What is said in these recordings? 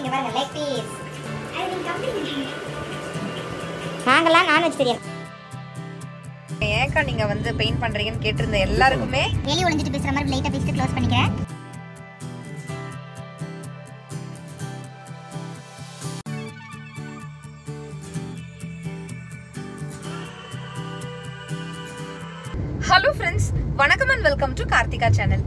இங்க பாருங்க leg piece அது நீங்க கம்பெனி நாங்கெல்லாம் நான் வெஜிடேரியன் ஏக்கா நீங்க வந்து பெயிண்ட் பண்றீங்கன்னு கேட்டிருந்த எல்லாருக்குமே வெளிய ஒளிஞ்சிட்டு பேசுற மாதிரி லைட்டா பேசிட்டு க்ளோஸ் பண்ணிக்கிறேன் ஹலோ ஃப்ரெண்ட்ஸ் வணக்கம் and welcome to Karthika channel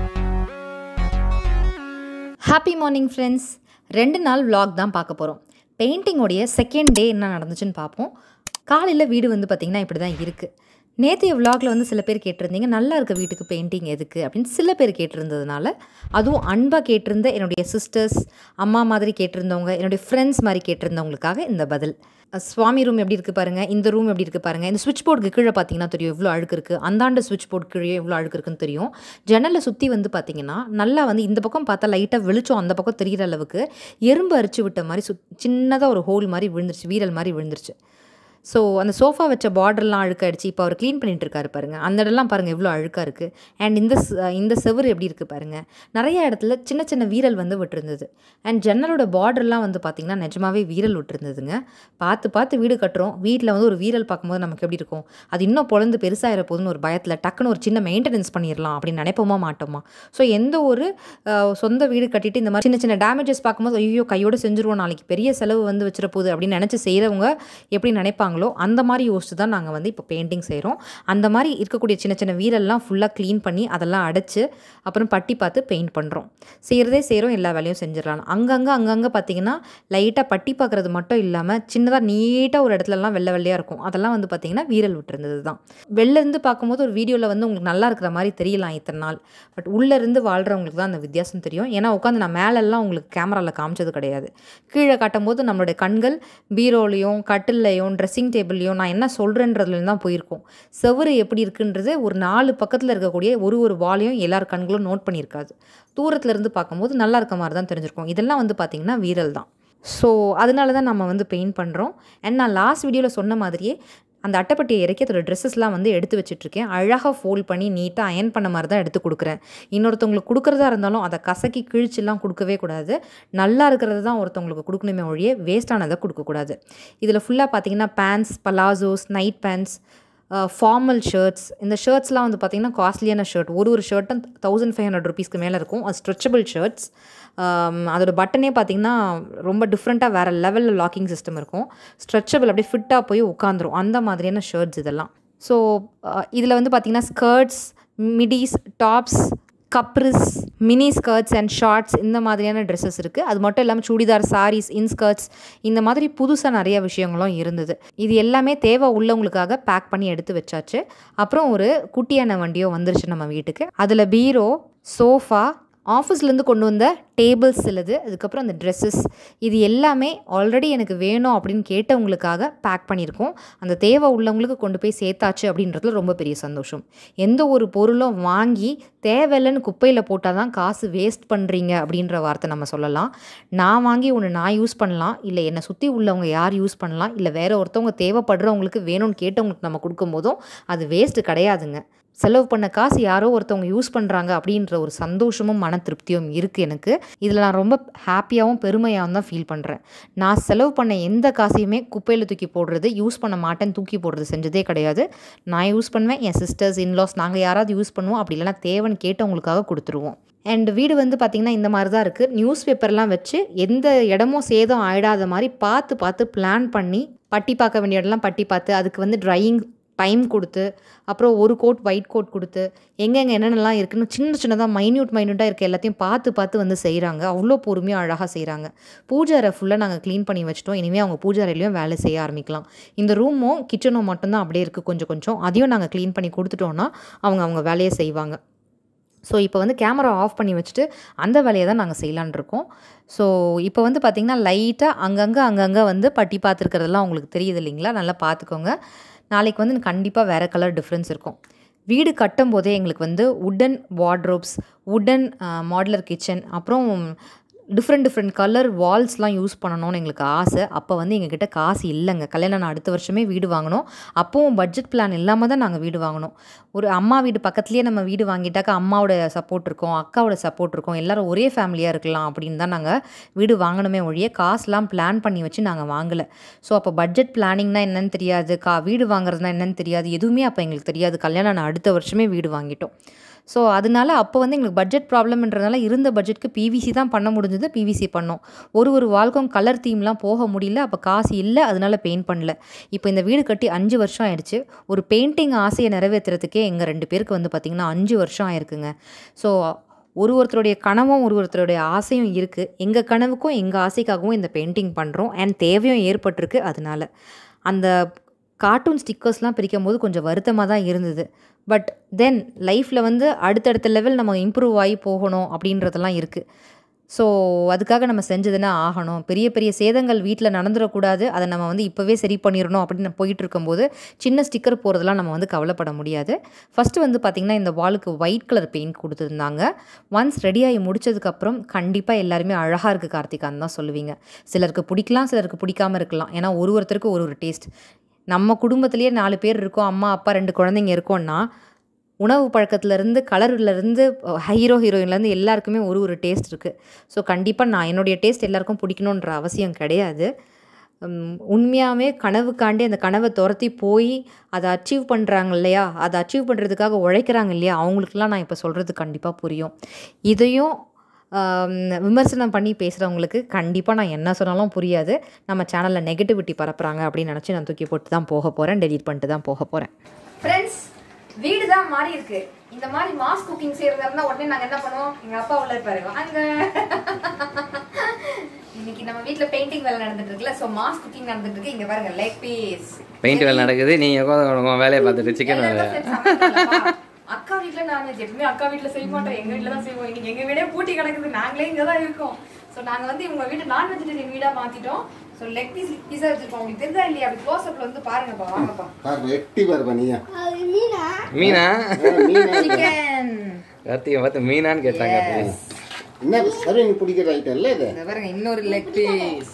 happy morning friends ரெண்டு நாள் vlog தான் பார்க்க போகிறோம் பெயிண்டிங்கோடைய செகண்ட் டே என்ன நடந்துச்சுன்னு பார்ப்போம் காலையில் வீடு வந்து பார்த்திங்கன்னா இப்படி தான் இருக்குது நேற்றைய vlogல வந்து சில பேர் கேட்டிருந்தீங்க நல்லா இருக்க வீட்டுக்கு பெயிண்டிங் எதுக்கு அப்படின்னு சில பேர் கேட்டிருந்ததுனால அதுவும் அன்பாக கேட்டிருந்த என்னுடைய சிஸ்டர்ஸ் அம்மா மாதிரி கேட்டிருந்தவங்க என்னுடைய ஃப்ரெண்ட்ஸ் மாதிரி கேட்டிருந்தவங்களுக்காக இந்த பதில் அஹ் சுவாமி ரூம் எப்படி இருக்குது பாருங்கள் இந்த ரூம் எப்படி இருக்குது பாருங்கள் இந்த சுவிட்ச் போர்டுக்கு கீழே பார்த்தீங்கன்னா தெரியும் எவ்வளோ அழுக்கு இருக்குது அந்தாண்ட சுவிட்ச் போர்டு கீழே எவ்வளோ அழுக்கு இருக்குன்னு தெரியும் ஜன்னலை சுற்றி வந்து பார்த்தீங்கன்னா நல்லா வந்து இந்த பக்கம் பார்த்தா லைட்டாக வெளிச்சம் அந்த பக்கம் தெரிகிற அளவுக்கு எறும்பு அரிச்சு விட்ட மாதிரி சு சின்னதாக ஒரு ஹோல் மாதிரி விழுந்துருச்சு வீரல் மாதிரி விழுந்துருச்சு ஸோ அந்த சோஃபா வச்ச பார்டர்லாம் அழுக்காயிடுச்சு இப்போ அவர் க்ளீன் பண்ணிட்டு இருக்காரு பாருங்க அந்த இடம்லாம் பாருங்கள் எவ்வளோ அழுக்காக இருக்குது அண்ட் இந்த ச- இந்த செவுரு எப்படி இருக்குது பாருங்கள் நிறைய இடத்துல சின்ன சின்ன வீரல் வந்து விட்டுருந்தது அண்ட் ஜன்னலோட பார்டர்லாம் வந்து பார்த்திங்கன்னா நிஜமாவே வீரல் விட்டுருந்ததுங்க பார்த்து பார்த்து வீடு கட்டுறோம் வீட்டில் வந்து ஒரு வீரல் பார்க்கும்போது நமக்கு எப்படி இருக்கும் அது இன்னும் பொழந்து பெருசாகிற போதுன்னு ஒரு பயத்தில் டக்குன்னு ஒரு சின்ன மெயின்டெனன்ஸ் பண்ணிடலாம் அப்படின்னு நினைப்போமா மாட்டோமா ஸோ எந்த ஒரு அஹ், சொந்த வீடு கட்டிட்டு இந்த மாதிரி சின்ன சின்ன டேமேஜஸ் பார்க்கும்போது ஐயோ கையோடு செஞ்சுருவோம் நாளைக்கு பெரிய செலவு வந்து வச்சிட போகுது அப்படின்னு நினச்சி செய்கிறவங்க எப்படி நினைப்பாங்களோ அந்த மாதிரி யோசிச்சு தான் நாங்கள் வந்து இப்போ பெயிண்டிங் செய்கிறோம் அந்த மாதிரி இருக்கக்கூடிய சின்ன சின்ன வீரெல்லாம் ஃபுல்லாக க்ளீன் பண்ணி அதெல்லாம் அடைச்சு அப்புறம் பட்டி பார்த்து பெயிண்ட் பண்ணுறோம் செய்கிறதே செய்கிறோம் எல்லா வேலையும் செஞ்சிடலாம் அங்கங்கே அங்கங்கே பார்த்தீங்கன்னா லைட்டாக பட்டி பார்க்குறது மட்டும் இல்லாமல் சின்னதாக நீட்டாக ஒரு இடத்துலலாம் வெள்ளை வெள்ளையாக இருக்கும் அதெல்லாம் வந்து பார்த்தீங்கன்னா வீரல் விட்டுருந்தது தான் வெளில இருந்து பார்க்கும்போது ஒரு வீடியோவில் வந்து உங்களுக்கு நல்லா இருக்கிற மாதிரி தெரியலாம் இத்தனை நாள் பட் உள்ளேருந்து வாழ்கிறவங்களுக்கு தான் அந்த வித்தியாசம் தெரியும் ஏன்னா உட்காந்து நான் மேலெல்லாம் உங்களுக்கு கேமராவில் காமிச்சது கிடையாது கீழே காட்டும்போது நம்மளுடைய கண்கள் பீரோலையும் கட்டில்லையும் ட்ரெஸ்ஸிங் டேபிள்லையும் நான் என்ன சொல்கிறேன்றதுலேருந்து தான் போயிருக்கோம் செவுரு எப்படி இருக்குன்றது ஒரு நாலு பக்கத்தில் இருக்கக்கூடிய ஒரு ஒரு வாலையும் எல்லார் கண்களும் நோட் பண்ணியிருக்காது தூரத்துல இருந்து பார்க்கும்போது நல்லா இருக்க மாதிரி தான் தெரிஞ்சிருக்கும் இதெல்லாம் வந்து பார்த்திங்கன்னா வீரல் தான் ஸோ அதனால தான் நம்ம வந்து பெயிண்ட் பண்ணுறோம் அண்ட் நான் லாஸ்ட் வீடியோவில் சொன்ன மாதிரியே அந்த அட்டைப்பட்டியை இறக்கி அதோட ட்ரெஸ்ஸஸ்லாம் வந்து எடுத்து வச்சிட்ருக்கேன் அழகாக ஃபோல்ட் பண்ணி நீட்டாக அயன் பண்ண மாதிரி தான் எடுத்து கொடுக்குறேன் இன்னொருத்தவங்களுக்கு கொடுக்குறதா இருந்தாலும் அதை கசக்கி கிழிச்செல்லாம் கொடுக்கவே கூடாது நல்லா இருக்கிறது தான் ஒருத்தவங்களுக்கு கொடுக்கணுமே ஒழிய வேஸ்டானதை கொடுக்கக்கூடாது இதில் ஃபுல்லாக பார்த்தீங்கன்னா pants palazzos night pants formal shirts இந்த ஷர்ட்ஸ்லாம் வந்து பார்த்திங்கன்னா காஸ்ட்லியான ஷர்ட் ஒரு ஒரு ஷர்ட்டும் தௌசண்ட் ஃபைவ் ஹண்ட்ரட் ருபீஸ்க்கு மேலே இருக்கும் அது ஸ்ட்ரெச்சபிள் ஷர்ட்ஸ் அதோட பட்டனே பார்த்திங்கன்னா ரொம்ப டிஃப்ரெண்ட்டாக வேறு லெவலில் லாக்கிங் சிஸ்டம் இருக்கும் ஸ்ட்ரெச்சபிள் அப்படியே ஃபிட்டாக போய் உட்காந்துரும் அந்த மாதிரியான ஷர்ட்ஸ் இதெல்லாம் ஸோ இதில் வந்து பார்த்திங்கன்னா skirts midis tops capris mini skirts and shorts இந்த மாதிரியான ட்ரெஸ்ஸஸ் இருக்குது அது மட்டும் இல்லாமல் சுடிதார் சாரீஸ் இன்ஸ்கர்ட்ஸ் இந்த மாதிரி புதுசாக நிறைய விஷயங்களும் இருந்தது இது எல்லாமே தேவை உள்ளவங்களுக்காக பேக் பண்ணி எடுத்து வச்சாச்சு அப்புறம் ஒரு குட்டியான வண்டியோ வந்துருச்சு நம்ம வீட்டுக்கு அதில் பீரோ சோஃபா ஆஃபீஸ்லேருந்து கொண்டு வந்த டேபிள்ஸ் சிலது அதுக்கப்புறம் அந்த ட்ரெஸ்ஸஸ் இது எல்லாமே ஆல்ரெடி எனக்கு வேணும் அப்படின்னு கேட்டவங்களுக்காக பேக் பண்ணியிருக்கோம் அந்த தேவை உள்ளவங்களுக்கு கொண்டு போய் சேர்த்தாச்சு அப்படின்றதுல ரொம்ப பெரிய சந்தோஷம் எந்த ஒரு பொருளும் வாங்கி தேவையில்லைன்னு குப்பையில் போட்டால் தான் காசு வேஸ்ட் பண்ணுறீங்க அப்படின்ற வார்த்தை நம்ம சொல்லலாம் நான் வாங்கி ஒன்று நான் யூஸ் பண்ணலாம் இல்லை என்னை சுற்றி உள்ளவங்க யார் யூஸ் பண்ணலாம் இல்லை வேற ஒருத்தவங்க தேவைப்படுறவங்களுக்கு வேணும்னு கேட்டவங்களுக்கு நம்ம கொடுக்கும்போதும் அது வேஸ்ட்டு கிடையாதுங்க செலவு பண்ண காசு யாரோ ஒருத்தவங்க யூஸ் பண்ணுறாங்க அப்படின்ற ஒரு சந்தோஷமும் மன திருப்தியும் இருக்குது எனக்கு இதில் நான் ரொம்ப ஹாப்பியாகவும் பெருமையாகவும் தான் ஃபீல் பண்ணுறேன் நான் செலவு பண்ண எந்த காசையுமே குப்பையில் தூக்கி போடுறது யூஸ் பண்ண மாட்டேன் தூக்கி போடுறது செஞ்சதே கிடையாது நான் யூஸ் பண்ணுவேன் என் சிஸ்டர்ஸ் இன்லாஸ் நாங்கள் யாராவது யூஸ் பண்ணுவோம் அப்படி இல்லைனா தேவைன்னு கேட்டவங்களுக்காக கொடுத்துருவோம் அண்ட் வீடு வந்து பார்த்திங்கன்னா இந்த மாதிரி தான் இருக்குது நியூஸ் பேப்பர்லாம் வச்சு எந்த இடமும் சேதம் ஆயிடாத மாதிரி பார்த்து பார்த்து பிளான் பண்ணி பட்டி பார்க்க வேண்டிய இடம்லாம் பட்டி பார்த்து அதுக்கு வந்து ட்ரையிங் டைம் கொடுத்து அப்புறம் ஒரு கோட் ஒயிட் கோட் கொடுத்து எங்கெங்கே என்னென்னலாம் இருக்குன்னு சின்ன சின்னதாக மைன்யூட் மைன்யூட்டாக இருக்க எல்லாத்தையும் பார்த்து பார்த்து வந்து செய்கிறாங்க அவ்வளோ பொறுமையாக அழகாக செய்கிறாங்க பூஜை அறை ஃபுல்லாக நாங்கள் க்ளீன் பண்ணி வச்சிட்டோம் இனிமேல் அவங்க பூஜை அறையிலையும் வேலை செய்ய ஆரம்பிக்கலாம் இந்த ரூமும் கிச்சனும் மட்டும்தான் அப்படியே இருக்குது கொஞ்சம் கொஞ்சம் அதையும் நாங்கள் க்ளீன் பண்ணி கொடுத்துட்டோன்னா அவங்க அவங்க வேலையை செய்வாங்க ஸோ இப்போ வந்து கேமரா ஆஃப் பண்ணி வச்சுட்டு அந்த வேலையை தான் நாங்கள் செய்யலான் இருக்கோம் ஸோ இப்போ வந்து பார்த்திங்கன்னா லைட்டாக அங்கங்கே அங்கங்கே வந்து பட்டி பார்த்துருக்கிறதெல்லாம் உங்களுக்கு தெரியுது இல்லைங்களா நல்லா பார்த்துக்கோங்க நாளைக்கு வந்து கண்டிப்பாக வேறு கலர் டிஃப்ரென்ஸ் இருக்கும் வீடு கட்டும் போதே எங்களுக்கு வந்து உடன் வார்ட்ரோப்ஸ் உடன் மாடுலர் கிச்சன் அப்புறம் டிஃப்ரெண்ட் டிஃப்ரெண்ட் கலர் வால்ஸ்லாம் யூஸ் பண்ணணும்னு எங்களுக்கு ஆசை அப்போ வந்து எங்ககிட்ட காசு இல்லைங்க கல்யாணம் நான் அடுத்த வருஷமே வீடு வாங்கினோம் அப்போவும் பட்ஜெட் பிளான் இல்லாமல் தான் நாங்கள் வீடு வாங்கினோம் ஒரு அம்மா வீடு பக்கத்துலேயே நம்ம வீடு வாங்கிட்டாக்கா அம்மாவோட சப்போர்ட் இருக்கும் அக்காவோட சப்போர்ட் இருக்கும் எல்லாரும் ஒரே ஃபேமிலியாக இருக்கலாம் அப்படின்னு தான் நாங்கள் வீடு வாங்கணுமே ஒழிய காசுலாம் பிளான் பண்ணி வச்சு நாங்கள் வாங்கலை ஸோ அப்போ பட்ஜெட் பிளானிங்னா என்னன்னு தெரியாது கா வீடு வாங்குறதுனா என்னன்னு தெரியாது எதுவுமே அப்போ எங்களுக்கு தெரியாது கல்யாணம் நான் அடுத்த வருஷமே வீடு வாங்கிட்டோம் ஸோ அதனால அப்போ வந்து எங்களுக்கு பட்ஜெட் ப்ராப்ளம்ன்றதுனால இருந்த பட்ஜெட்க்கு பிவிசி தான் பண்ண முடிஞ்சது பிவிசி பண்ணோம் ஒரு ஒரு வாழ்க்கும் கலர் தீம்லாம் போக முடியல அப்போ காசு இல்லை அதனால பெயிண்ட் பண்ணல இப்போ இந்த வீடு கட்டி அஞ்சு வருஷம் ஆயிடுச்சு ஒரு பெயிண்டிங் ஆசையை நிறைவேற்றுறதுக்கே எங்கள் ரெண்டு பேருக்கு வந்து பார்த்திங்கன்னா அஞ்சு வருஷம் ஆயிருக்குங்க ஸோ ஒரு ஒருத்தருடைய கனவும் ஒரு ஒருத்தருடைய ஆசையும் இருக்குது எங்கள் கனவுக்கும் எங்கள் ஆசைக்காகவும் இந்த பெயிண்டிங் பண்ணுறோம் அண்ட் தேவையும் ஏற்பட்டிருக்கு அதனால அந்த கார்ட்டூன் ஸ்டிக்கர்ஸ்லாம் பிரிக்கும் போது கொஞ்சம் வருத்தமாக தான் இருந்தது பட் தென் லைஃப்பில் வந்து அடுத்தடுத்த லெவல் நம்ம இம்ப்ரூவ் ஆகி போகணும் அப்படின்றதெல்லாம் இருக்குது ஸோ அதுக்காக நம்ம செஞ்சதுன்னா ஆகணும் பெரிய பெரிய சேதங்கள் வீட்டில் நடந்துடக்கூடாது அதை நம்ம வந்து இப்போவே சரி பண்ணிடணும் அப்படின்னு போயிட்டு இருக்கும்போது சின்ன ஸ்டிக்கர் போகிறதெல்லாம் நம்ம வந்து கவலைப்பட முடியாது ஃபஸ்ட்டு வந்து பார்த்திங்கன்னா இந்த வாலுக்கு ஒயிட் கலர் பெயிண்ட் கொடுத்துருந்தாங்க ஒன்ஸ் ரெடியாகி முடிச்சதுக்கப்புறம் கண்டிப்பாக எல்லாருமே அழகாக இருக்குது கார்த்திகான்னு தான் சொல்லுவீங்க சிலருக்கு பிடிக்கலாம் சிலருக்கு பிடிக்காம இருக்கலாம் ஏன்னா ஒரு ஒருத்தருக்கு ஒரு ஒரு டேஸ்ட் நம்ம குடும்பத்திலேயே நாலு பேர் இருக்கோம் அம்மா அப்பா ரெண்டு குழந்தைங்க இருக்கோம்னா உணவு பழக்கத்துலேருந்து கலர்லேருந்து ஹீரோ ஹீரோயின்லேருந்து எல்லாருக்குமே ஒரு ஒரு டேஸ்ட் இருக்குது ஸோ கண்டிப்பாக நான் என்னுடைய டேஸ்ட் எல்லாருக்கும் பிடிக்கணுன்ற அவசியம் கிடையாது உம், உண்மையாகவே கனவுக்காண்டி அந்த கனவை துரத்தி போய் அதை அச்சீவ் பண்ணுறாங்க இல்லையா அதை அச்சீவ் பண்ணுறதுக்காக உழைக்கிறாங்க இல்லையா அவங்களுக்குலாம் நான் இப்போ சொல்கிறது கண்டிப்பாக புரியும் இதையும் ஆம், விமர்சனம் பண்ணி பேசுகிறவங்களுக்கு கண்டிப்பாக நான் என்ன சொன்னாலும் புரியாது நம்ம சேனலில் நெகட்டிவிட்டி பரப்புகிறாங்க அப்படின்னு நினச்சி நான் தூக்கி போட்டு தான் போக போகிறேன் டெலீட் பண்ணிட்டு தான் போக போகிறேன் ஃப்ரெண்ட்ஸ் வீடு தான் மாறி இருக்கு இந்த மாதிரி மாஸ் குக்கிங் செய்யறதா இருந்தா உடனே நாங்க என்ன பண்ணுவோம் எங்க அப்பா உள்ள இருப்பாரு அங்க இன்னைக்கு நம்ம வீட்ல பெயிண்டிங் வேலை நடந்துட்டு இருக்குல்ல சோ மாஸ் குக்கிங் நடந்துட்டு இருக்கு இங்க பாருங்க லெக் பீஸ் பெயிண்ட் வேலை நடக்குது நீங்க உட்காந்து உங்க வேலையை பார்த்துட்டு சிக்கன் வேலை அக்கா வீட்ல நான்வெஜ் எப்பவுமே அக்கா வீட்ல செய்ய மாட்டோம் எங்க வீட்ல தான் செய்வோம் இன்னைக்கு எங்க வீடே பூட்டி கிடக்குது நாங்களே இங்க தான் இருக்கோம் சோ நாங்க வந்து இவங்க வீட்டு நான் வெஜிடேரியன் வீடா மாத்திட்டோம் சோ லெக் பீஸ் பீஸா வச்சிருக்கோம் உங்களுக்கு தெரிஞ்சா இல்லையா அப்படி க்ளோஸ் அப்ல வந்து பாருங்கப்பா வாங்கப்பா பாரு எட்டி பாருப்பா நீயா மீனா மீனா சிக்கன் கார்த்திகை பார்த்து மீனான்னு கேட்டாங்க என்ன சரி எனக்கு பிடிக்கிற ஐட்டம் இல்லை இது இந்த பாருங்க இன்னொரு லெக் பீஸ்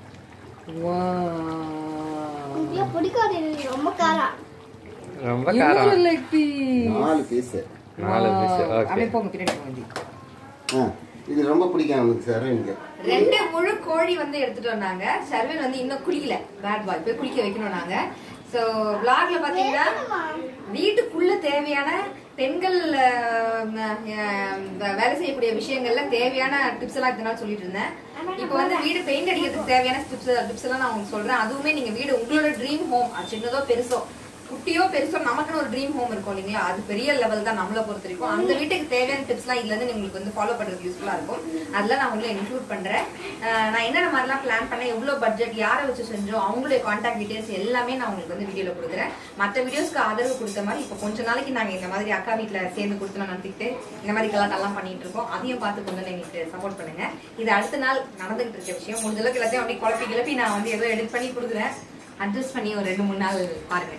பிடிக்காது எனக்கு ரொம்ப காரம் ரொம்ப காரம் லெக் பீஸ் நாலு பீஸு நாலு பீஸ் ஓகே அப்படியே போங்க பின்னாடி போங்க ஆ இது ரொம்ப பிடிக்கும் அவனுக்கு சார் எனக்கு ரெண்டு முழு கோழி வந்து எடுத்துட்டு வந்தாங்க சர்வன் வந்து இன்னும் குளிக்கல பேட் பாய் போய் குளிக்க வைக்கணும் நாங்க சோ vlogல பாத்தீங்கன்னா வீட்டுக்குள்ள தேவையான பெண்கள் அஹ், அஹ், வேலை செய்யக்கூடிய விஷயங்கள்ல தேவையான டிப்ஸ் எல்லாம் இதனால சொல்லிட்டு இருந்தேன் இப்போ வந்து வீடு பெயிண்ட் அடிக்கிறதுக்கு தேவையான டிப்ஸ் டிப்ஸ் எல்லாம் நான் உங்களுக்கு சொல்றேன் அதுவுமே நீங்க வீடு உங்களோட ட்ரீம் ஹோம் அது சின்னதோ பெருசோ குட்டியோ பெருசோ நமக்குன்னு ஒரு ட்ரீம் ஹோம் இருக்கும் இல்லைங்களா அது பெரிய லெவல் தான் நம்மளை பொறுத்த வரைக்கும் அந்த வீட்டுக்கு தேவையான டிப்ஸ்லாம் இதுல இருந்து உங்களுக்கு வந்து ஃபாலோ பண்றது யூஸ்ஃபுல்லா இருக்கும் அதெல்லாம் நான் உங்களை இன்க்ளூட் பண்றேன் அஹ் நான் என்னென்ன மாதிரிலாம் பிளான் பண்ணேன் எவ்வளவு பட்ஜெட் யாரை வச்சு செஞ்சோம் அவங்களுடைய கான்டாக்ட் டீடைல்ஸ் எல்லாமே நான் உங்களுக்கு வந்து வீடியோல கொடுக்குறேன் மற்ற வீடியோஸ்க்கு ஆதரவு கொடுத்த மாதிரி இப்போ கொஞ்ச நாளைக்கு நாங்க இந்த மாதிரி அக்கா வீட்ல சேர்ந்து கொடுத்து நடத்திக்கிட்டு இந்த மாதிரி கலாட்டெல்லாம் பண்ணிட்டு இருக்கோம் அதையும் பார்த்து கொஞ்சம் எங்களுக்கு சப்போர்ட் பண்ணுங்க இது அடுத்த நாள் நடந்துகிட்டு இருக்க விஷயம் முடிஞ்ச அளவுக்கு எல்லாத்தையும் அப்படியே குழப்பி கிளப்பி நான் வந்து ஏதோ எடிட் பண்ணி கொடுக்குறேன் அட்ஜஸ்ட் பண்ணி ஒரு ரெண்டு மூணு நாள் பாருங்க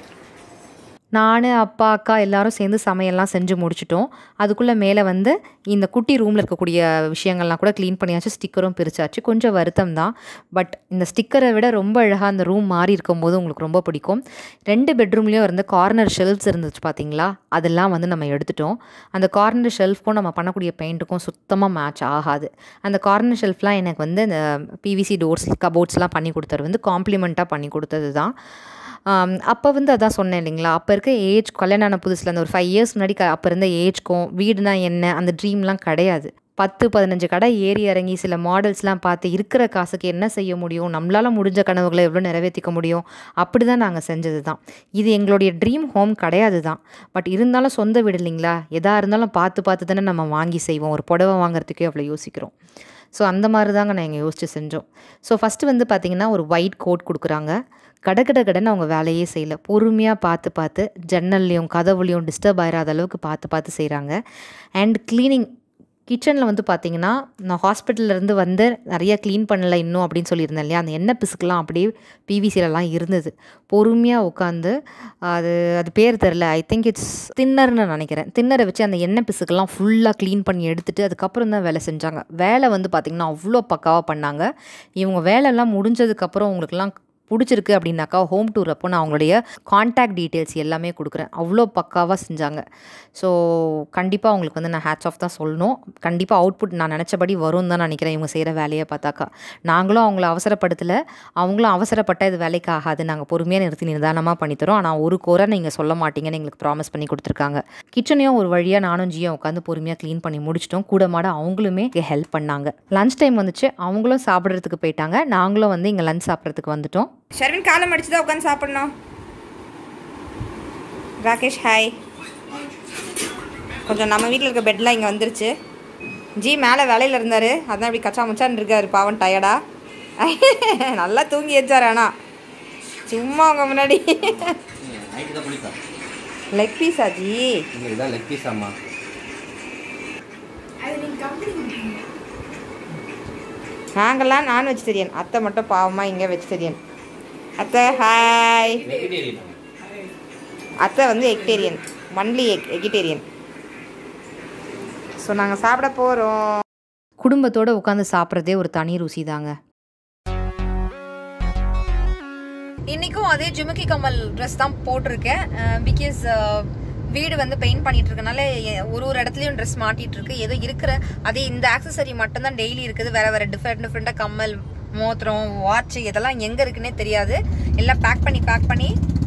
நான் அப்பா அக்கா எல்லாரும் சேர்ந்து சமையல்லாம் செஞ்சு முடிச்சிட்டோம் அதுக்குள்ளே மேலே வந்து இந்த குட்டி ரூமில் இருக்கக்கூடிய விஷயங்கள்லாம் கூட க்ளீன் பண்ணியாச்சு ஸ்டிக்கரும் பிரிச்சாச்சு கொஞ்சம் வருத்தம் தான் பட் இந்த ஸ்டிக்கரை விட ரொம்ப அழகாக அந்த ரூம் மாறி இருக்கும்போது உங்களுக்கு ரொம்ப பிடிக்கும் ரெண்டு பெட்ரூம்லேயும் இருந்த கார்னர் ஷெல்ஃப்ஸ் இருந்துச்சு பார்த்தீங்களா அதெல்லாம் வந்து நம்ம எடுத்துட்டோம் அந்த கார்னர் ஷெல்ஃப்க்கும் நம்ம பண்ணக்கூடிய பெயிண்ட்டுக்கும் சுத்தமாக மேட்ச் ஆகாது அந்த கார்னர் ஷெல்ஃப்லாம் எனக்கு வந்து இந்த பிவிசி டோர்ஸ் கபோர்ட்ஸ்லாம் பண்ணி கொடுத்தது வந்து காம்ப்ளிமெண்ட்டாக பண்ணி கொடுத்தது தான் அப்போ வந்து அதான் சொன்னேன் இல்லைங்களா அப்போ இருக்க ஏஜ் கல்யாணம் ஆன புதுசில் அந்த ஒரு ஃபைவ் இயர்ஸ் முன்னாடி க அப்போ இருந்த ஏஜ்க்கும் வீடுனா என்ன அந்த ட்ரீம்லாம் கிடையாது பத்து பதினஞ்சு கடை ஏறி இறங்கி சில மாடல்ஸ்லாம் பார்த்து இருக்கிற காசுக்கு என்ன செய்ய முடியும் நம்மளால் முடிஞ்ச கனவுகளை எவ்வளோ நிறைவேற்றிக்க முடியும் அப்படி தான் நாங்கள் செஞ்சது தான் இது எங்களுடைய ட்ரீம் ஹோம் கிடையாது தான் பட் இருந்தாலும் சொந்த வீடு இல்லைங்களா எதாக இருந்தாலும் பார்த்து பார்த்து தானே நம்ம வாங்கி செய்வோம் ஒரு புடவை வாங்குறதுக்கே அவ்வளோ யோசிக்கிறோம் ஸோ அந்த மாதிரி தாங்க நாங்கள் யோசித்து செஞ்சோம் ஸோ ஃபஸ்ட்டு வந்து பார்த்திங்கன்னா ஒரு ஒயிட் கோட் கொடுக்குறாங்க கடகட கடன்னு அவங்க வேலையே செய்யல பொறுமையாக பார்த்து பார்த்து ஜன்னல்லையும் கதவுலையும் டிஸ்டர்ப் ஆயிராத அளவுக்கு பார்த்து பார்த்து செய்கிறாங்க அண்ட் க்ளீனிங் கிச்சனில் வந்து பார்த்தீங்கன்னா நான் ஹாஸ்பிட்டல்லேருந்து வந்து நிறைய க்ளீன் பண்ணல இன்னும் அப்படின்னு சொல்லியிருந்தேன் இல்லையா அந்த எண்ணெய் பிசுக்கெலாம் அப்படியே பிவிசிலலாம் இருந்தது பொறுமையாக உட்காந்து அது அது பேர் தெரில ஐ திங்க் இட்ஸ் தின்னர்னு நினைக்கிறேன் தின்னரை வச்சு அந்த எண்ணெய் பிசுக்கெல்லாம் ஃபுல்லாக க்ளீன் பண்ணி எடுத்துட்டு அதுக்கப்புறம் தான் வேலை செஞ்சாங்க வேலை வந்து பார்த்திங்கன்னா அவ்வளோ பக்காவாக பண்ணாங்க இவங்க வேலையெல்லாம் முடிஞ்சதுக்கப்புறம் உங்களுக்குலாம் பிடிச்சிருக்கு அப்படின்னாக்கா ஹோம் டூர் அப்போ நான் அவங்களுடைய காண்டாக்ட் டீட்டெயில்ஸ் எல்லாமே கொடுக்குறேன் அவ்வளோ பக்காவாக செஞ்சாங்க ஸோ கண்டிப்பாக அவங்களுக்கு வந்து நான் ஹேட்ச் ஆஃப் தான் சொல்லணும் கண்டிப்பாக அவுட்புட் நான் நினச்சபடி வரும் தான் நினைக்கிறேன் இவங்க செய்கிற வேலையை பார்த்தாக்கா நாங்களும் அவங்கள அவசரப்படுத்தலை அவங்களும் அவசரப்பட்ட இது வேலைக்கு ஆகாது நாங்கள் பொறுமையாக நிறுத்தி நிதானமாக பண்ணித்தரோம் ஆனால் ஒரு குறை நீங்கள் சொல்ல மாட்டீங்கன்னு எங்களுக்கு ப்ராமிஸ் பண்ணி கொடுத்துருக்காங்க கிச்சனையும் ஒரு வழியாக நானும் ஜியும் உட்காந்து பொறுமையாக க்ளீன் பண்ணி முடிச்சிட்டோம் கூட மாட அவங்களுமே ஹெல்ப் பண்ணாங்க லஞ்ச் டைம் வந்துச்சு அவங்களும் சாப்பிட்றதுக்கு போயிட்டாங்க நாங்களும் வந்து இங்கே லஞ்ச் சாப்பிட்றதுக்கு வந்துட்டோம் ஷர்வின் காலம் அடிச்சு தான் உட்காந்து சாப்பிடணும் ராகேஷ் ஹாய் கொஞ்சம் நம்ம வீட்டில் இருக்க பெட்லாம் இங்கே வந்துருச்சு ஜி மேலே வேலையில் இருந்தார் அதான் இப்படி கச்சா முச்சான்னு இருக்காரு பாவன் டயர்டா நல்லா தூங்கி வச்சார் ஆனா சும்மா உங்க முன்னாடி நைட்டு தான் பிடிக்கும் லெக் பீஸா ஜி இதுதான் லெக் பீஸ் அம்மா நாங்கள்லாம் நான் வெஜிடேரியன் அத்தை மட்டும் பாவமாக இங்கே வெஜிடேரியன் அத்தை ஹாய் வெஜிடேரியன் அத்தை வந்து eggetarian only egg eggetarian so நாங்கள் சாப்பிட போகிறோம் குடும்பத்தோடு உட்காந்து சாப்பிட்றதே ஒரு தனி ருசி தாங்க இன்றைக்கும் அதே ஜிமுக்கி கமல் ட்ரெஸ் தான் போட்டிருக்கேன் பிகாஸ் வீடு வந்து பெயிண்ட் பண்ணிட்டு இருக்கனால எ- ஒரு ஒரு இடத்துலையும் ட்ரெஸ் மாட்டிட்டு இருக்கு ஏதோ இருக்கிற அதே இந்த ஆக்சசரி மட்டும்தான் டெய்லி இருக்குது வேற வேற டிஃப்ரெண்ட் டிஃப்ரெண்ட்டாக கம்மல் மோத்திரம் வாட்ச் இதெல்லாம் எங்கே இருக்குன்னே தெரியாது எல்லாம் பேக் பண்ணி பேக் பண்ணி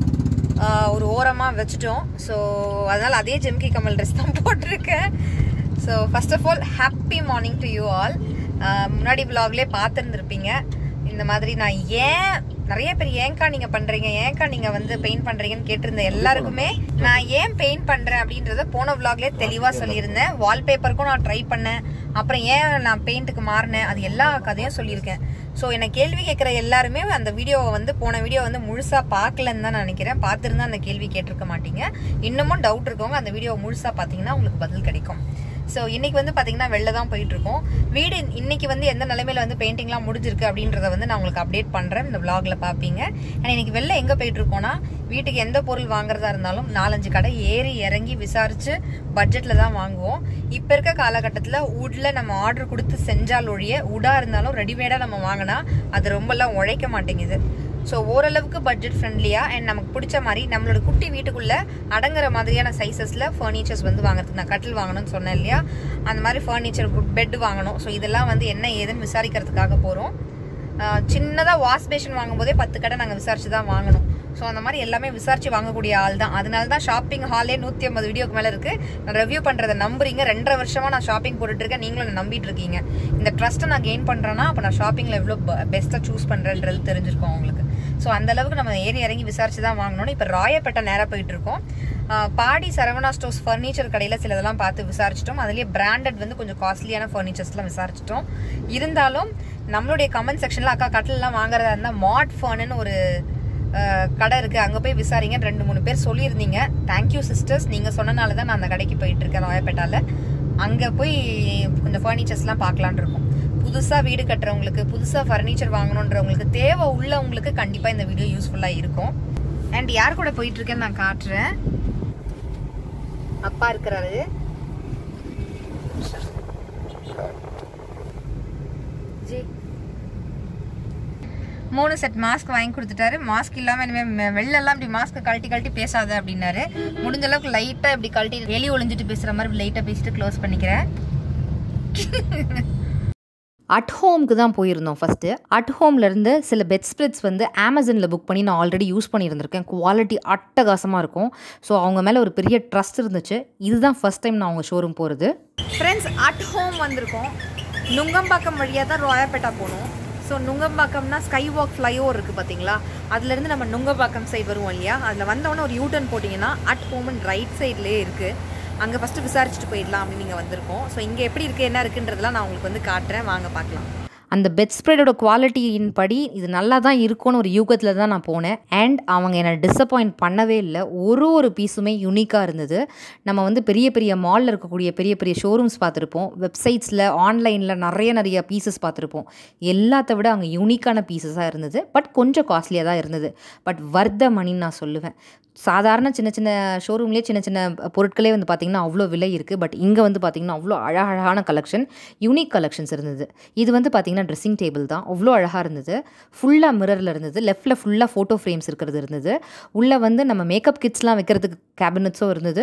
ஆஹ், ஒரு ஓரமாக வச்சுட்டோம் ஸோ அதனால் அதே ஜிம்கி கமல் ட்ரெஸ் தான் போட்டிருக்கேன் so first of all happy morning to you all முன்னாடி vlogலயே பார்த்துருந்துருப்பீங்க இந்த மாதிரி நான் ஏன் நிறைய பேர் ஏன்க்கா நீங்க பண்றீங்க ஏன்க்கா நீங்க வந்து பெயிண்ட் பண்றீங்கன்னு கேட்டிருந்த எல்லாருக்குமே நான் ஏன் பெயிண்ட் பண்றேன் அப்படின்றத போன vlogலயே தெளிவா சொல்லியிருந்தேன் வால்பேப்பருக்கும் நான் ட்ரை பண்ணேன் அப்புறம் ஏன் நான் பெயிண்ட்டுக்கு மாறினேன் அது எல்லா கதையும் சொல்லியிருக்கேன் ஸோ என்னை கேள்வி கேட்குற எல்லாருமே அந்த வீடியோவை வந்து போன வீடியோ வந்து முழுசா பார்க்கலன்னு தான் நான் நினைக்கிறேன் பார்த்துருந்தா அந்த கேள்வி கேட்டிருக்க மாட்டீங்க இன்னமும் டவுட் இருக்கவங்க அந்த வீடியோவை முழுசா பார்த்தீங்கன்னா உங்களுக்கு பதில் கிடைக்கும் ஸோ இன்னைக்கு வந்து பார்த்தீங்கன்னா வெளில தான் போயிட்டு இருக்கோம் வீடு இன்னைக்கு வந்து எந்த நிலைமையில வந்து பெயிண்டிங்லாம் முடிஞ்சிருக்கு அப்படின்றத வந்து நான் உங்களுக்கு அப்டேட் பண்ணுறேன் இந்த vlogல பார்ப்பீங்க அண்ட் இன்னைக்கு வெளில எங்கே போயிட்டு இருக்கோம்னா வீட்டுக்கு எந்த பொருள் வாங்குறதா இருந்தாலும் நாலஞ்சு கடை ஏறி இறங்கி விசாரிச்சு பட்ஜெட்டில் தான் வாங்குவோம் இப்போ இருக்க காலகட்டத்தில் உட்ல நம்ம ஆர்டர் கொடுத்து செஞ்சால் ஒழிய உடாக இருந்தாலும் ரெடிமேடாக நம்ம வாங்கினா அது ரொம்பலாம் உழைக்க மாட்டேங்குது ஸோ ஓரளவுக்கு பட்ஜெட் ஃப்ரெண்ட்லியாக அண்ட் நமக்கு பிடிச்ச மாதிரி நம்மளோட குட்டி வீட்டுக்குள்ளே அடங்குற மாதிரியான சைஸஸில் ஃபர்னிச்சர்ஸ் வந்து வாங்குறதுக்கு நான் கட்டில் வாங்கணும்னு சொன்னேன் இல்லையா அந்த மாதிரி ஃபர்னிச்சர் பெட் வாங்கணும் ஸோ இதெல்லாம் வந்து என்ன ஏதுன்னு விசாரிக்கிறதுக்காக போகிறோம் சின்னதாக வாஷ் பேஷன் வாங்கும்போதே பத்து கடை நாங்கள் விசாரிச்சு தான் வாங்கணும் ஸோ அந்த மாதிரி எல்லாமே விசாரிச்சு வாங்கக்கூடிய ஆள் தான் அதனால தான் ஷாப்பிங் ஹாலே நூற்றி ஐம்பது வீடியோக்கு மேலே இருக்குது நான் ரிவ்யூ பண்ணுறதை நம்புறீங்க ரெண்டரை வருஷமாக நான் ஷாப்பிங் போட்டுட்டு இருக்கேன் நீங்களும் என்னை நம்பிட்டு இருக்கீங்க இந்த ட்ரஸ்ட்டை நான் கெயின் பண்ணுறேன்னா அப்போ நான் ஷாப்பிங்கில் எவ்வளோ பெஸ்ட்டாக சூஸ் பண்ணுறேன்றது தெரிஞ்சிருக்கோம் உங்களுக்கு ஸோ அந்த அளவுக்கு நம்ம ஏறி இறங்கி விசாரிச்சு தான் வாங்கணும் இப்போ ராயப்பேட்டை நேராக போயிட்டு இருக்கோம் ஆஹ் பாடி சரவணா ஸ்டோர்ஸ் ஃபர்னிச்சர் கடையில் சிலதெல்லாம் பார்த்து விசாரிச்சிட்டோம் அதுலேயே பிராண்டட் வந்து கொஞ்சம் காஸ்ட்லியான ஃபர்னிச்சர்ஸ்லாம் விசாரிச்சிட்டோம் இருந்தாலும் நம்மளுடைய கமெண்ட் செக்ஷனில் அக்கா கட்டிலெலாம் வாங்குறதா இருந்தால் மாட் ஃபர்னு ஒரு ஆஹ் கடை இருக்குது அங்கே போய் விசாரிங்க ரெண்டு மூணு பேர் சொல்லியிருந்தீங்க தேங்க்யூ சிஸ்டர்ஸ் நீங்கள் சொன்னனால தான் நான் அந்த கடைக்கு போயிட்டு இருக்கேன் ராயப்பேட்டாவில் அங்கே போய் கொஞ்சம் ஃபர்னிச்சர்ஸ்லாம் பார்க்கலான்னு இருக்கோம் புதுசாக வீடு கட்டுறவங்களுக்கு புதுசாக ஃபர்னிச்சர் வாங்கணுன்றவங்களுக்கு தேவை உள்ளவங்களுக்கு கண்டிப்பாக இந்த வீடியோ யூஸ்ஃபுல்லாக இருக்கும் அண்ட் யார் கூட போயிட்டு இருக்கேன்னு நான் காட்டுறேன் அப்பா இருக்கிறாரு ஜி மூணு செட் மாஸ்க் வாங்கி கொடுத்துட்டாரு மாஸ்க் இல்லாம இனிமே வெளிலலாம் இப்படி மாஸ்க் கழட்டி கழட்டி பேசாத அப்படின்னாரு முடிஞ்ச அளவுக்கு லைட்டா இப்படி கழட்டி வெளியே ஒளிஞ்சிட்டு பேசுற மாதிரி லைட்டா பேசிட்டு க்ளோஸ் பண்ணிக்கிறேன் அட் ஹோம்க்கு தான் போயிருந்தோம் ஃபஸ்ட்டு அட் ஹோம்லேருந்து சில பெட் ஸ்ப்ரெட்ஸ் வந்து அமேசானில் புக் பண்ணி நான் ஆல்ரெடி யூஸ் பண்ணியிருந்திருக்கேன் குவாலிட்டி அட்டகாசமாக இருக்கும் ஸோ அவங்க மேலே ஒரு பெரிய ட்ரஸ்ட் இருந்துச்சு இதுதான் ஃபஸ்ட் டைம் நான் அவங்க ஷோரூம் போகிறது ஃப்ரெண்ட்ஸ் அட் ஹோம் வந்திருக்கோம் நுங்கம்பாக்கம் வழியாக தான் ராயப்பேட்டா போகணும் ஸோ நுங்கம்பாக்கம்னா ஸ்கை வாக் ஃப்ளைஓவர் இருக்குது பார்த்தீங்களா அதுலேருந்து நம்ம நுங்கம்பாக்கம் சைடு வருவோம் இல்லையா அதில் வந்தவொடனே ஒரு யூட்டர்ன் போட்டிங்கன்னா அட் ஹோம்னு ரைட் சைட்லேயே இருக்குது அங்கே ஃபஸ்ட்டு விசாரிச்சுட்டு போயிடலாம் அப்படின்னு நீங்கள் வந்திருக்கோம் ஸோ இங்கே எப்படி இருக்குது என்ன இருக்குன்றதெல்லாம் நான் உங்களுக்கு வந்து காட்டுறேன் வாங்க பார்க்கலாம் அந்த பெட் ஸ்ப்ரெடோட குவாலிட்டியின் படி இது நல்லா தான் இருக்கும்னு ஒரு யூகத்தில் தான் நான் போனேன் அண்ட் அவங்க என்னை டிசப்பாயிண்ட் பண்ணவே இல்லை ஒரு ஒரு பீஸுமே யூனிக்காக இருந்தது நம்ம வந்து பெரிய பெரிய மாலில் இருக்கக்கூடிய பெரிய பெரிய ஷோரூம்ஸ் பார்த்துருப்போம் வெப்சைட்ஸில் ஆன்லைனில் நிறைய நிறைய பீசஸ் பார்த்துருப்போம் எல்லாத்த விட அங்கே யூனிக்கான பீசஸாக இருந்தது பட் கொஞ்சம் காஸ்ட்லியாக தான் இருந்தது பட் வர்த்த மணின்னு நான் சொல்லுவேன் சாதாரண சின்ன சின்ன ஷோரூம்லேயே சின்ன சின்ன பொருட்களே வந்து பார்த்திங்கன்னா அவ்வளோ விலை இருக்குது பட் இங்கே வந்து பார்த்திங்கன்னா அவ்வளோ அழகழகான கலெக்ஷன் யூனிக் கலெக்ஷன்ஸ் இருந்தது இது வந்து பார்த்திங்கன்னா ட்ரெஸ்ஸிங் டேபிள் தான் அவ்வளோ அழகாக இருந்தது ஃபுல்லாக மிரரில் இருந்தது லெஃப்ட்டில் ஃபுல்லாக ஃபோட்டோ ஃப்ரேம்ஸ் இருக்கிறது இருந்தது உள்ளே வந்து நம்ம மேக்கப் கிட்ஸ்லாம் வைக்கிறதுக்கு கேபினட்ஸும் இருந்தது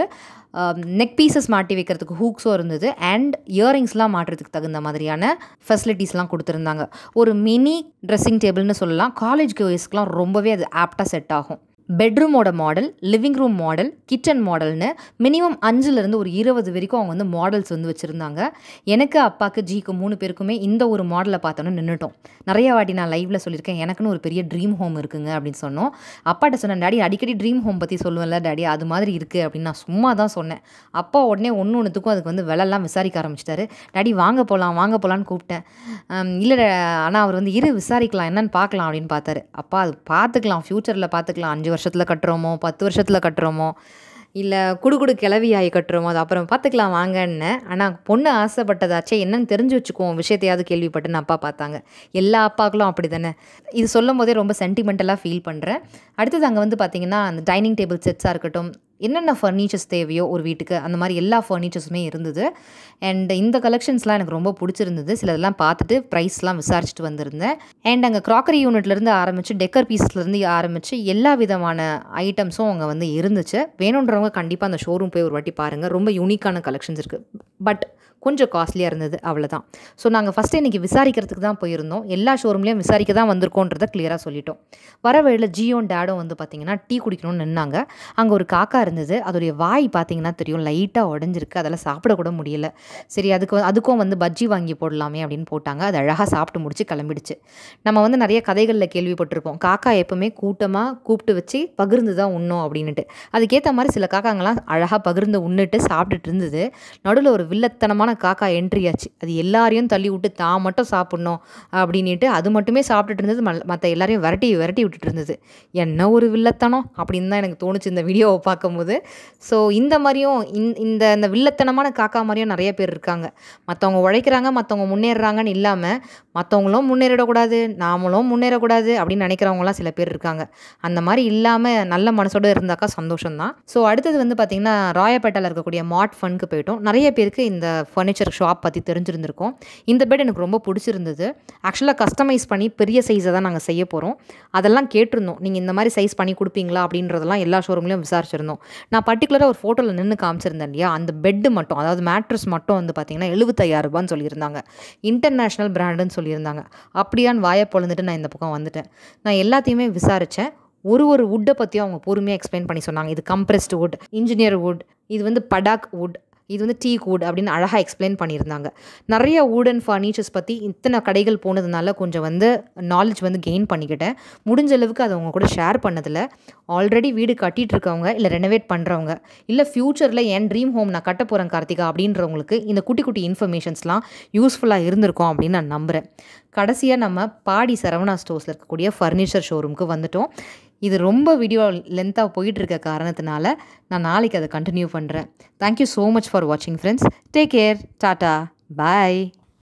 நெக் பீசஸ் மாட்டி வைக்கிறதுக்கு ஹூக்ஸும் இருந்தது அண்ட் இயரிங்ஸ்லாம் மாட்டுறதுக்கு தகுந்த மாதிரியான ஃபெசிலிட்டிஸ்லாம் கொடுத்துருந்தாங்க ஒரு மினி ட்ரெஸ்ஸிங் டேபிள்னு சொல்லலாம் காலேஜ் கோயஸ்க்குலாம் ரொம்பவே அது ஆப்டாக செட் ஆகும் பெட்ரூமோட model living room model kitchen மாடல்னு மினிமம் அஞ்சுலேருந்து ஒரு இருபது வரைக்கும் அவங்க வந்து மாடல்ஸ் வந்து வச்சுருந்தாங்க எனக்கு அப்பாவுக்கு ஜிக்கு மூணு பேருக்குமே இந்த ஒரு மாடலை பார்த்தோன்னே நின்றுட்டோம் நிறைய வாட்டி நான் லைவில் சொல்லியிருக்கேன் எனக்குன்னு ஒரு பெரிய ட்ரீம் ஹோம் இருக்குங்க அப்படின்னு சொன்னோம் அப்பாட்ட சொன்னேன் டாடி அடிக்கடி ட்ரீம் ஹோம் பற்றி சொல்லுவேன்ல டாடி அது மாதிரி இருக்குது அப்படின்னு நான் சும்மா தான் சொன்னேன் அப்பா உடனே ஒன்று ஒன்றுத்துக்கும் அதுக்கு வந்து விலைலாம் விசாரிக்க ஆரம்பிச்சிட்டாரு டாடி வாங்க போகலாம் வாங்க போகலான்னு கூப்பிட்டேன் ஆம், இல்லை ஆனால் அவர் வந்து இரு விசாரிக்கலாம் என்னன்னு பார்க்கலாம் அப்படின்னு பார்த்தாரு அப்பா அது பார்த்துக்கலாம் ஃப்யூச்சரில் பார்த்துக்கலாம் அஞ்சு வருஷத்தில் கட்டுறோமோ பத்து வருஷத்தில் கட்டுறோமோ இல்லை குடுகுடு கிளவி ஆகி கட்டுறோமோ அது அப்புறம் பார்த்துக்கலாம் வாங்கன்னேன் ஆனால் பொண்ணு ஆசைப்பட்டதாச்சே என்னன்னு தெரிஞ்சு வச்சுக்குவோம் விஷயத்தையாவது கேள்விப்பட்டுன்னு அப்பா பார்த்தாங்க எல்லா அப்பாக்களும் அப்படி தானே இது சொல்லும் போதே ரொம்ப சென்டிமெண்டலாக ஃபீல் பண்ணுறேன் அடுத்தது அங்கே வந்து பார்த்தீங்கன்னா அந்த டைனிங் டேபிள் செட்ஸாக இருக்கட்டும் என்னென்ன ஃபர்னிச்சர்ஸ் தேவையோ ஒரு வீட்டுக்கு அந்த மாதிரி எல்லா ஃபர்னிச்சர்ஸுமே இருந்தது அண்ட் இந்த கலெக்ஷன்ஸ்லாம் எனக்கு ரொம்ப பிடிச்சிருந்தது சிலதெல்லாம் பார்த்துட்டு ப்ரைஸ்லாம் விசாரிச்சுட்டு வந்திருந்தேன் அண்ட் அங்கே க்ராக்கரி யூனிட்லேருந்து ஆரம்பித்து டெக்கர் பீஸ்லேருந்து ஆரம்பித்து எல்லா விதமான ஐட்டம்ஸும் அங்கே வந்து இருந்துச்சு வேணுன்றவங்க கண்டிப்பாக அந்த ஷோரூம் போய் ஒரு வாட்டி பாருங்கள் ரொம்ப யூனிக்கான கலெக்ஷன்ஸ் இருக்குது பட் கொஞ்சம் காஸ்ட்லியாக இருந்தது அவ்வளோதான் ஸோ நாங்கள் ஃபஸ்ட்டு இன்றைக்கி விசாரிக்கிறதுக்கு தான் போயிருந்தோம் எல்லா ஷோரூம்லேயும் விசாரிக்க தான் வந்திருக்கோன்றதை கிளியராக சொல்லிட்டோம் வர வழியில் ஜியோன் டேடும் வந்து பார்த்திங்கன்னா டீ குடிக்கணும்னு நின்னாங்க அங்கே ஒரு காக்கா இருந்தது அதோடைய வாய் பார்த்தீங்கன்னா தெரியும் லைட்டாக உடஞ்சிருக்கு அதெல்லாம் சாப்பிடக்கூட முடியல சரி அதுக்கு வந்து- அதுக்கும் வந்து பஜ்ஜி வாங்கி போடலாமே அப்படின்னு போட்டாங்க அது அழகாக சாப்பிட்டு முடிச்சு கிளம்பிடுச்சு நம்ம வந்து நிறைய கதைகளில் கேள்விப்பட்டிருப்போம் காக்கா எப்பவுமே கூட்டமாக கூப்பிட்டு வச்சு பகிர்ந்து தான் உண்ணும் அப்படின்னுட்டு அதுக்கேற்ற மாதிரி சில காக்காங்கெல்லாம் அழகாக பகிர்ந்து உண்ணுட்டு சாப்பிட்டுட்டு இருந்தது நடுவில் ஒரு வில்லத்தனமான காக்கா என்ட்ரி ஆச்சு அது எல்லாரையும் தள்ளி விட்டு தான் மட்டும் சாப்பிட்ணும் அப்படின்ட்டு அது மட்டுமே சாப்பிட்டுட்டு இருந்தது மற்ற எல்லாரையும் விரட்டி விரட்டி விட்டுட்டு இருந்தது என்ன ஒரு வில்லத்தனம் அப்படின்னு தான் எனக்கு தோணுச்சு இந்த வீடியோவை பார்க்கும்போது ஸோ இந்த மாதிரியும் இந்த- இந்த இந்த வில்லத்தனமான காக்கா மாதிரியும் நிறைய பேர் இருக்காங்க மற்றவங்க உழைக்கிறாங்க மற்றவங்க முன்னேறுறாங்கன்னு இல்லாமல் மற்றவங்களும் முன்னேறிடக்கூடாது நாமளும் முன்னேறக்கூடாது அப்படின்னு நினைக்கிறவங்களாம் சில பேர் இருக்காங்க அந்த மாதிரி இல்லாமல் நல்ல மனசோடு இருந்தாக்கா சந்தோஷம் தான் ஸோ அடுத்தது வந்து பார்த்திங்கன்னா ராயப்பேட்டையில் இருக்கக்கூடிய மாட் ஃபன்க்கு போயிட்டோம் நிறைய பேருக்கு இந்த ஃபர்னிச்சர் ஷாப் பற்றி தெரிஞ்சிருந்திருக்கும் இந்த பெட் எனக்கு ரொம்ப பிடிச்சிருந்தது ஆக்சுவலாக கஸ்டமைஸ் பண்ணி பெரிய சைஸை தான் நாங்கள் செய்ய போகிறோம் அதெல்லாம் கேட்டிருந்தோம் நீங்கள் இந்த மாதிரி சைஸ் பண்ணி கொடுப்பீங்களா அப்படின்றதெல்லாம் எல்லா ஷோரூம்லேயும் விசாரிச்சிருந்தோம் நான் பர்டிகுலராக ஒரு ஃபோட்டோவில் நின்று காமிச்சிருந்தேன் இல்லையா அந்த பெட்டு மட்டும் அதாவது மேட்ரஸ் மட்டும் வந்து பார்த்திங்கன்னா எழுபத்தையாயிரம் ரூபான்னு சொல்லியிருந்தாங்க இன்டர்நேஷ்னல் பிராண்டுன்னு சொல்லியிருந்தாங்க அப்படியான்னு வாயை பொழுந்துட்டு நான் இந்த பக்கம் வந்துட்டேன் நான் எல்லாத்தையுமே விசாரித்தேன் ஒரு ஒரு வுட்டை பற்றியும் அவங்க பொறுமையாக எக்ஸ்பிளைன் பண்ணி சொன்னாங்க இது கம்ப்ரெஸ்டு வுட் இன்ஜினியர் வுட் இது வந்து படாக் வுட் இது வந்து டீ வுட் அப்படின்னு அழகாக எக்ஸ்பிளைன் பண்ணியிருந்தாங்க நிறைய வுட் அண்ட் ஃபர்னிச்சர்ஸ் பற்றி இத்தனை கடைகள் போனதுனால கொஞ்சம் வந்து நாலேஜ் வந்து கெயின் பண்ணிக்கிட்டேன் முடிஞ்ச அளவுக்கு அதை அவங்க கூட ஷேர் பண்ணதில் ஆல்ரெடி வீடு கட்டிட்டு இருக்கவங்க இல்லை ரெனோவேட் பண்ணுறவங்க இல்லை ஃப்யூச்சரில் என் ட்ரீம் ஹோம் நான் கட்ட போகிறேன் கார்த்திகா அப்படின்றவங்களுக்கு இந்த குட்டி குட்டி இன்ஃபர்மேஷன்ஸ்லாம் யூஸ்ஃபுல்லாக இருந்திருக்கும் அப்படின்னு நான் நம்புகிறேன் கடைசியாக நம்ம பாடி சரவணா ஸ்டோர்ஸில் இருக்கக்கூடிய ஃபர்னிச்சர் ஷோரூமுக்கு வந்துட்டோம் இது ரொம்ப வீடியோ லென்த்தாக போயிட்டு இருக்க காரணத்தினால நான் நாளைக்கு அதை கண்டினியூ பண்ணுறேன் தேங்க்யூ ஸோ மச் ஃபார் வாட்சிங் ஃப்ரெண்ட்ஸ் டேக் கேர் டாட்டா பாய்